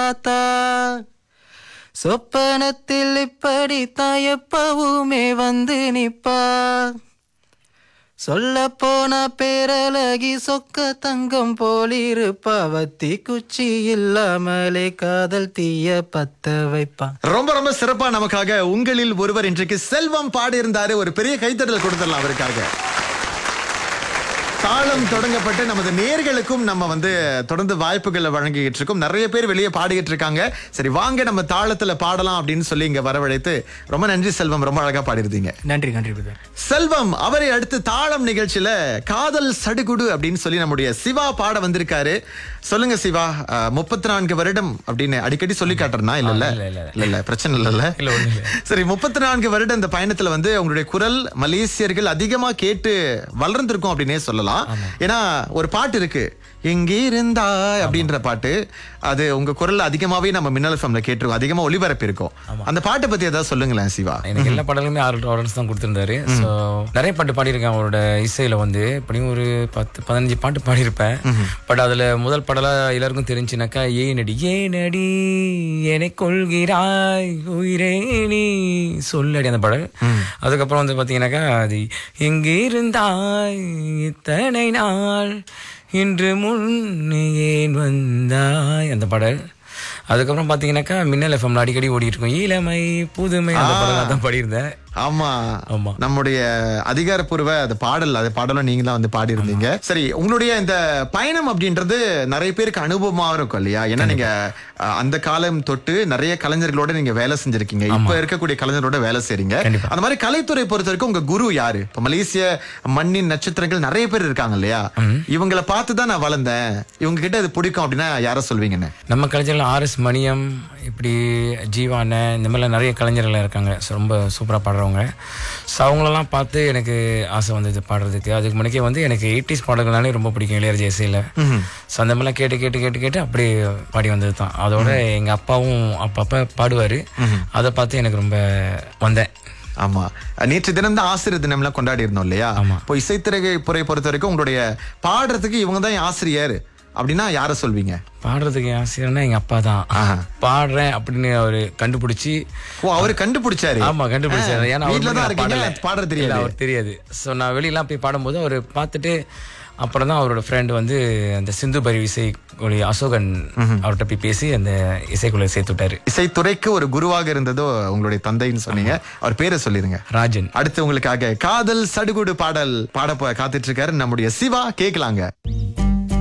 பார்த்தா சொப்பனத்தில் இப்படி எப்பவுமே வந்து நிப்பா சொல்ல போனா பேரழகி சொக்க தங்கம் போலிருப்பா வத்தி குச்சி இல்லாமலே காதல் தீய பத்த வைப்பா ரொம்ப ரொம்ப சிறப்பா நமக்காக உங்களில் ஒருவர் இன்றைக்கு செல்வம் பாடியிருந்தாரு ஒரு பெரிய கைத்தட்டல் கொடுத்துடலாம் அவருக்காக தாளம் தொடங்கப்பட்டு நமது நேர்களுக்கும் நம்ம வந்து தொடர்ந்து வாய்ப்புகளை வழங்கிட்டு இருக்கோம் நிறைய பேர் வெளியே பாடிக்கிட்டு இருக்காங்க சரி வாங்க நம்ம தாளத்துல பாடலாம் அப்படின்னு சொல்லி இங்க வரவழைத்து ரொம்ப நன்றி செல்வம் ரொம்ப அழகா பாடிருந்தீங்க நன்றி நன்றி பிரதர் செல்வம் அவரை அடுத்து தாளம் நிகழ்ச்சியில காதல் சடுகுடு அப்படின்னு சொல்லி நம்முடைய சிவா பாட வந்திருக்காரு சொல்லுங்க சிவா முப்பத்தி நான்கு வருடம் அப்படின்னு அடிக்கடி சொல்லி காட்டுறனா இல்ல இல்ல இல்ல, இல்ல. இல்ல இல்ல பிரச்சனை இல்லல்ல இல்ல, ஒண்ணும் இல்ல. சரி முப்பத்தி நான்கு வருடம் இந்த பயணத்துல வந்து உங்களுடைய குரல் மலேசியர்கள் அதிகமா கேட்டு வளர்ந்திருக்கும் அப்படின்னே சொல்லலாம் ஏன்னா ஒரு பாட்டு இருக்கு எங்கிருந்தாய் அப்படின்ற பாட்டு அது உங்க குரல்ல அதிகமாவே நம்ம மின்னல் ஃபம்ல கேட்டிருக்கோம் அதிகமா ஒளிபரப்பி இருக்கோம் அந்த பாட்டை பத்தி ஏதாவது சொல்லுங்களேன் சிவா எனக்கு எல்லா பாடலுமே ஆறு டாலர்ஸ் தான் கொடுத்துருந்தாரு ஸோ நிறைய பாட்டு பாடியிருக்கேன் அவரோட இசையில வந்து எப்படியும் ஒரு பத்து பதினஞ்சு பாட்டு பாடியிருப்பேன் பட் அதுல முதல் பாடலா எல்லாருக்கும் தெரிஞ்சுனாக்கா ஏனடி ஏனடி என்னை கொள்கிறாய் உயிரே நீ சொல்லடி அந்த பாடல் அதுக்கப்புறம் வந்து பாத்தீங்கன்னாக்கா அது எங்கே இருந்தாய் இத்தனை நாள் இன்று முன்னே ஏன் வந்தாய் அந்த பாடல் அதுக்கப்புறம் பாத்தீங்கன்னாக்கா மின்னல் எஃப்எம்ல அடிக்கடி ஓடிட்டு இருக்கும் இளமை புதுமை அந்த பாடல் தான் பாடியிருந்தேன் ஆமா ஆமா. நம்முடைய அதிகாரப்பூர்வ அது பாடல் அது பாடலும் நீங்க தான் வந்து பாடி இருந்தீங்க சரி உங்களுடைய இந்த பயணம் அப்படின்றது நிறைய பேருக்கு அனுபவமா இருக்கும் இல்லையா ஏன்னா நீங்க அஹ், அந்த காலம் தொட்டு நிறைய கலைஞர்களோட நீங்க வேலை செஞ்சிருக்கீங்க இப்ப இருக்கக்கூடிய கலைஞரோட வேலை செய்றீங்க கண்டிப்பா. அந்த மாதிரி கலைத்துறை பொறுத்த வரைக்கும் உங்க குரு யாரு இப்ப மலேசிய மண்ணின் நட்சத்திரங்கள் நிறைய பேர் இருக்காங்க இல்லையா இவங்கள பார்த்து தான் நான் வளர்ந்தேன் இவங்க கிட்ட இது பிடிக்கும் அப்படின்னா யார சொல்வீங்கன்னு நம்ம கலைஞர்கள் ஆர்எஸ் மணியம் இப்படி ஜீவா அண்ணன் இந்த மாதிரிலாம் நிறைய கலைஞர்கள் இருக்காங்க So, ரொம்ப சூப்பராக பாடுறவங்க ஸோ அவங்களெல்லாம் பார்த்து எனக்கு ஆசை வந்தது பாடுறதுக்கு அதுக்கு முன்னாடியே வந்து எனக்கு எயிட்டிஸ் பாடல்கள்னாலே ரொம்ப பிடிக்கும் இளையராஜா இசையில் ஸோ அந்த மாதிரிலாம் கேட்டு கேட்டு கேட்டு கேட்டு அப்படியே பாடி வந்தது தான் அதோட எங்கள் அப்பாவும் அப்பப்போ பாடுவார் அதை பார்த்து எனக்கு ரொம்ப வந்தேன் ஆமா நேற்று தினம் தான் ஆசிரியர் தினம் எல்லாம் கொண்டாடி இருந்தோம் இல்லையா ஆமா. இப்போ இசைத்திரை புரை பொறுத்த வரைக்கும் உங்களுடைய பாடுறதுக்கு இவங்க தான் என் ஆசிரியர் அப்படின்னா யார சொல்வீங்க பாடுறதுக்கு என் ஆசிரியர்னா எங்கள் அப்பா தான் ஆஹா. பாடுறேன் அப்படின்னு அவர் கண்டுபிடிச்சி ஓ அவரு கண்டுபிடிச்சாரு ஆமா கண்டுபிடிச்சாரு ஏன்னா அவர் வீட்ல தான் முன்னாடி இருக்கீங்க பாடல. பாட இல்ல, தெரியாது அவர் தெரியாது ஸோ நான் வெளியெல்லாம் போய் பாடும்போது அவர் பார்த்துட்டு அப்புறம் தான் அவரோட ஃப்ரெண்ட் வந்து அந்த சிந்து பரி இசைக்குழு அசோகன் அவர்கிட்ட போய் பேசி அந்த இசைக்குள்ள சேர்த்து விட்டாரு இசைத்துறைக்கு ஒரு குருவாக இருந்ததோ உங்களுடைய தந்தைன்னு சொன்னீங்க அவர் பேரை சொல்லிருங்க ராஜன் அடுத்து உங்களுக்காக காதல் சடுகுடு பாடல் பாட போ- காத்துட்டு இருக்காரு நம்முடைய சிவா கேட்கலாங்க